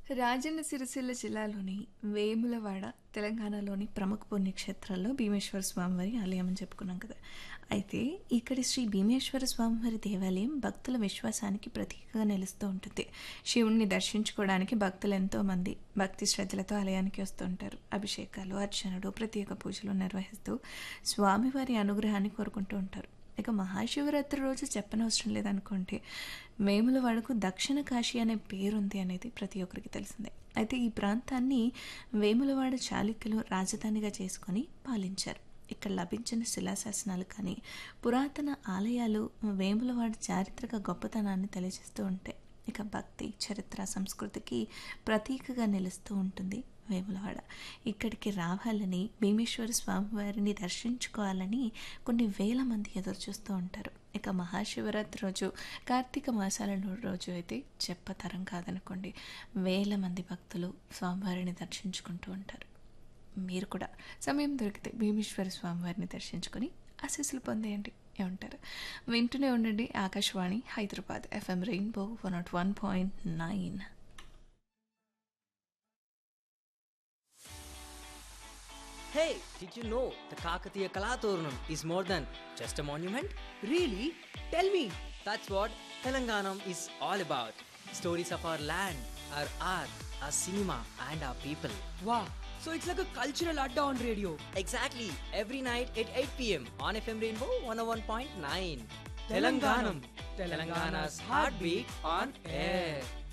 రాజన్న సిరిసిల్ల జిల్లాలోని వేములవాడ తెలంగాణలోని ప్రముఖ పుణ్యక్షేత్రాల్లో భీమేశ్వర స్వామివారి ఆలయం అని చెప్పుకున్నాం కదా అయితే ఇక్కడి శ్రీ భీమేశ్వర స్వామివారి దేవాలయం భక్తుల విశ్వాసానికి ప్రతీకగా నిలుస్తూ ఉంటుంది శివుణ్ణి దర్శించుకోవడానికి భక్తులు ఎంతోమంది భక్తి శ్రద్ధలతో ఆలయానికి వస్తుంటారు అభిషేకాలు అర్చనలు ప్రత్యేక పూజలు నిర్వహిస్తూ స్వామివారి అనుగ్రహాన్ని కోరుకుంటూ ఉంటారు ఇక మహాశివరాత్రి రోజు చెప్పనవసరం లేదనుకుంటే వేములవాడకు దక్షిణ కాశీ అనే పేరుంది అనేది ప్రతి ఒక్కరికి తెలిసిందే అయితే ఈ ప్రాంతాన్ని వేములవాడ చాళుక్యులు రాజధానిగా చేసుకొని పాలించారు ఇక్కడ లభించిన శిలాశాసనాలు కానీ పురాతన ఆలయాలు వేములవాడ చారిత్రక గొప్పతనాన్ని తెలియజేస్తూ ఉంటాయి ఇక భక్తి చరిత్ర సంస్కృతికి ప్రతీకగా నిలుస్తూ ఉంటుంది వేములవాడ ఇక్కడికి రావాలని భీమేశ్వర స్వామివారిని దర్శించుకోవాలని కొన్ని వేల మంది ఎదురు చూస్తూ ఉంటారు ఇక మహాశివరాత్రి రోజు కార్తీక మాసాల రోజు అయితే చెప్పతరం కాదనుకోండి వేల మంది భక్తులు స్వామివారిని దర్శించుకుంటూ ఉంటారు మీరు కూడా సమయం దొరికితే భీమేశ్వర స్వామివారిని దర్శించుకొని ఆశీస్సులు పొందేయండి ఏమంటారు వింటూనే ఉండండి Akashvani Hyderabad FM rainbow one nought one point nine Hey, did you know the Kakatiya Kalaturnam is more than just a monument? Really? Tell me. That's what Telanganam is all about. Stories of our land, our art, our cinema, and our people. Wow. So it's like a cultural adda on radio. Exactly, every night at 8 pm on FM Rainbow 101.9. Telanganam. Telangana's heartbeat on air.